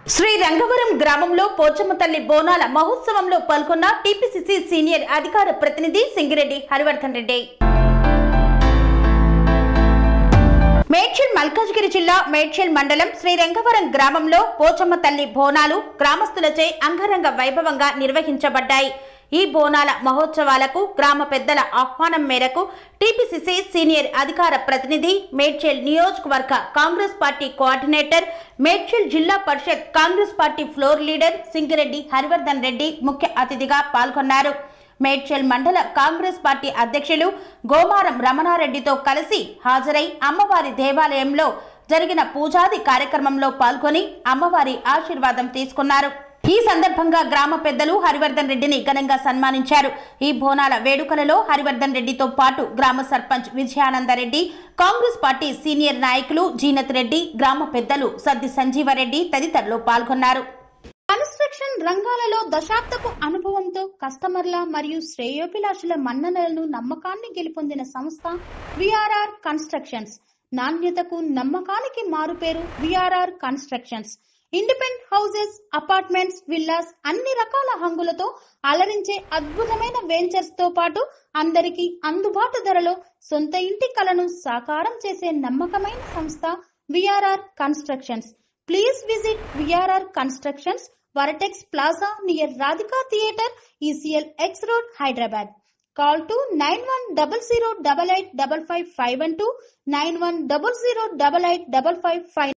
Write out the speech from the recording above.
శ్రీ రంగవరం గ్రామంలో పోచమ్మ తల్లి బోనాల మహోత్సవంలో పాల్గొన్న టీపీసీసీ సీనియర్ అధికార ప్రతినిధి సింగిరెడ్డి హరివర్ధన్ రెడ్డి మేడ్చల్ మల్కాజ్గిరి జిల్లా మేడ్చల్ మండలం శ్రీరంగవరం గ్రామంలో పోచమ్మ తల్లి బోనాలు గ్రామస్తులచే అంగరంగ వైభవంగా నిర్వహించబడ్డాయి ఈ బోనాల మహోత్సవాలకు గ్రామ పెద్దల ఆహ్వానం మేరకు టీపీసీసీ సీనియర్ అధికార ప్రతినిధి మేడ్చల్ నియోజకవర్గ Congress party coordinator Medchal Zilla Parishad Congress party floor leader Singireddy Harivardhan Reddy ముఖ్య అతిథిగా పాల్గొన్నారు మేడ్చల్ మండల కాంగ్రెస్ పార్టీ అధ్యక్షులు గోమారం రమణారెడ్డితో కలిసి హాజరై అమ్మవారి దేవాలయంలో జరిగిన పూజాది కార్యక్రమంలో పాల్గొని అమ్మవారి ఆశీర్వాదం తీసుకున్నారు ఈ సందర్భంగా గ్రామ పెద్దలు హరివర్ధన్ రెడ్డిని ఘనంగా సన్మానించారు ఈ బోనాల వేడుకలలో హరివర్ధన్ రెడ్డితో పాటు గ్రామ సర్పంచ్ విజయానందరెడ్డి కాంగ్రెస్ పార్టీ సీనియర్ నాయకులు జీనత్ రెడ్డి గ్రామ పెద్దలు సద్ది సంజీవరెడ్డి తదితరులు పాల్గొన్నారు కన్స్ట్రక్షన్ రంగాలలో దశాబ్దపు అనుభవంతో కస్టమర్ల మరియు శ్రేయోభిలాషుల మన్ననలను నమ్మకాన్ని గెలుపొందిన సంస్థ విఆర్ఆర్ కన్స్ట్రక్షన్స్ నాణ్యతకు నమ్మకానికి మారుపేరు VRR constructions independent houses apartments villas అన్ని రకాల హంగులతో అలరించే అద్భుతమైన వెంచర్స్ తో పాటు అందరికీ అందుబాటు ధరలో సొంత ఇంటి కలను సాకారం చేసే నమ్మకమైన సంస్థ VRR constructions please visit VRR constructions Vertex plaza near Radhika theatre ECIL X road Hyderabad call two nine one double zero double eight double five five one two nine one double zero double eight double five five